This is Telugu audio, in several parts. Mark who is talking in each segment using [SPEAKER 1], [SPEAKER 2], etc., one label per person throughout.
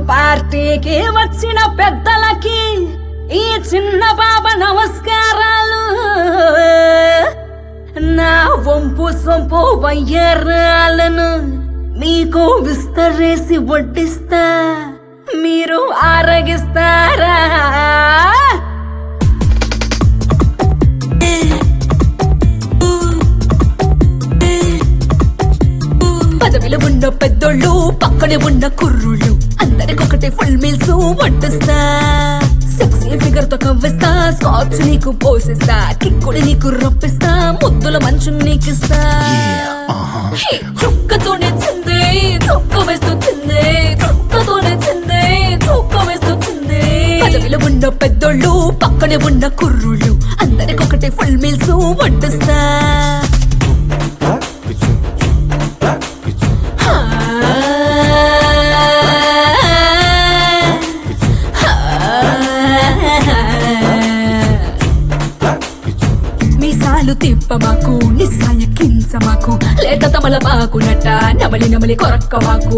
[SPEAKER 1] పార్టీకి వచ్చిన పెద్దలకి ఈ చిన్న బాబ నమస్కారాలు నా వంపు సొంపు వయ్యరాలను మీకు విస్తరేసి వడ్డిస్తా మీరు ఆరగిస్తారా పదవిలో ఉన్న పెద్దోళ్ళు పక్కనే ఉన్న కుర్రుళ్ళు అందరికొకటి ఫుల్ మీల్స్ వడ్డిస్తా సెక్సీ ఫిగర్ తో కవ్విస్తా స్కాచ్ నీకు పోసిస్తా కిక్కుడి నీకు రప్పిస్తా ముద్దుల మంచు నీకిస్తా హే, చుక్కతోనే చిందే చుక్క వేస్తూ చిందే చుక్కతోనే చిందే చుక్క వేస్తూ చిందే పదవిలో ఉన్న పెద్దోళ్ళు పక్కనే ఉన్న కుర్రుళ్ళు అందరికొకటి ఫుల్ మీల్స్ వడ్డిస్తా మీసాలు తిప్పమాకు నిస్సాయ కించమాకు లేత తమల పాకునట నమలి నమలి కొరక్కమాకు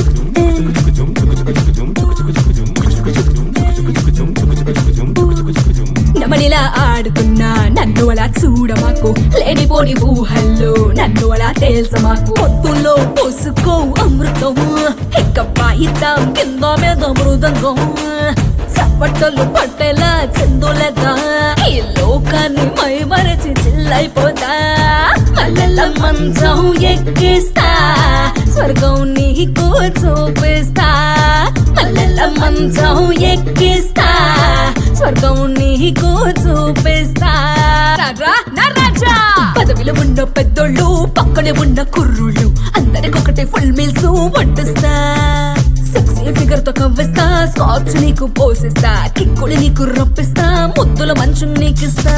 [SPEAKER 1] నమలిలా ఆడుతున్నా నన్ను అలా చూడమాకు లేనిపోని ఊహల్లో నన్ను అలా తేల్చమాకు పొత్తుల్లో పోసుకో అమృతం ఇక పాయిద్దాం కింద మీద మృదంగం చప్పట్టలు పట్టేలా చిందులేదా ఈ లోకాన్ని మై మరచి చిల్లైపోతా మల్లెల మంచం ఎక్కిస్తా స్వర్గం నీకు చూపిస్తా మల్లెల మంచం ఎక్కిస్తా స్వర్గం నీకు చూపిస్తా రారా నా రాజా పదవిలో ఉన్న పెద్దోళ్ళు పక్కనే ఉన్న కుర్రుళ్ళు అందరికొకటి ఫుల్ మీల్స్ వడ్డిస్తా సెక్సీ ఫిగర్ తో కవ్విస్తా స్కాచ్ నీకు పోసిస్తా కిక్కుడి నీకు రప్పిస్తా ముద్దుల మంచు నీకిస్తా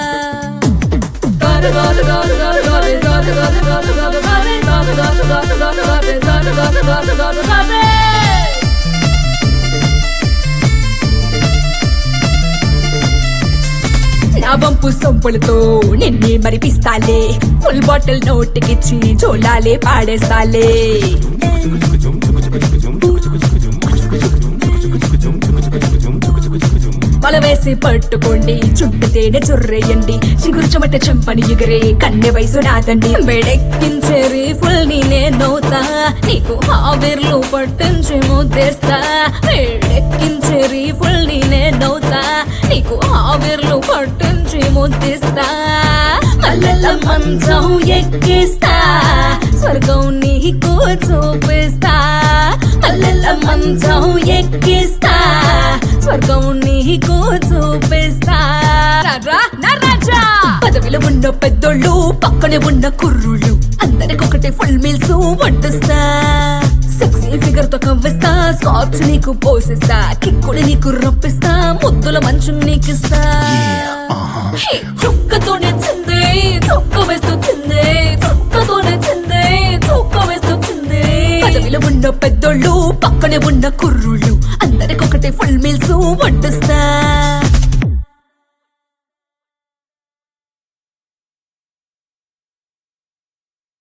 [SPEAKER 1] నా వంపు సొంపులతో నిన్నే మరిపిస్తాలే ఫుల్ బాటిల్ నోటికిచ్చి చోలాలే పాడేస్తాలే వల వేసి పట్టుకోండి చుట్టు తేనె చొర్రేయండి చిగురు చెమట చెంపని ఎగిరే కన్నె వయసు నాదండి వేడెక్కించే రీఫుల్ నేనే నవ్వుతా నీకు ఆవిర్లు పట్టించి ముద్దేస్తా వేడెక్కించే రీఫుల్ నేనే నవ్వుతా నీకు ఆవిర్లు పట్టించి ముద్దిస్తా మల్లెల మంచం ఎక్కిస్తా స్వర్గం నీకు చూపిస్తా మల్లెల మంచం ఎక్కిస్తా స్వర్గం నీకు చూపిస్తా రారా నా రాజా పదవిలో ఉన్న పెద్దోళ్ళు పక్కనే ఉన్న కుర్రుళ్ళు అందరికొకటి ఫుల్ మీల్స్ వడ్డిస్తా సెక్సీ ఫిగర్ తో కవ్విస్తా స్కాచ్ నీకు పోసిస్తా కిక్కుడి నీకు రప్పిస్తా ముద్దుల మంచు నీకిస్తా హే, చుక్కతోనే చిందే చుక్క వేస్తూ చిందే చుక్కతోనే చిందే చుక్క వేస్తూ చిందే పదవిలో ఉన్న పెద్దోళ్ళు పక్కనే ఉన్న కుర్రుళ్ళు అందరికొకటి ఫుల్ మీల్స్ వడ్డిస్తా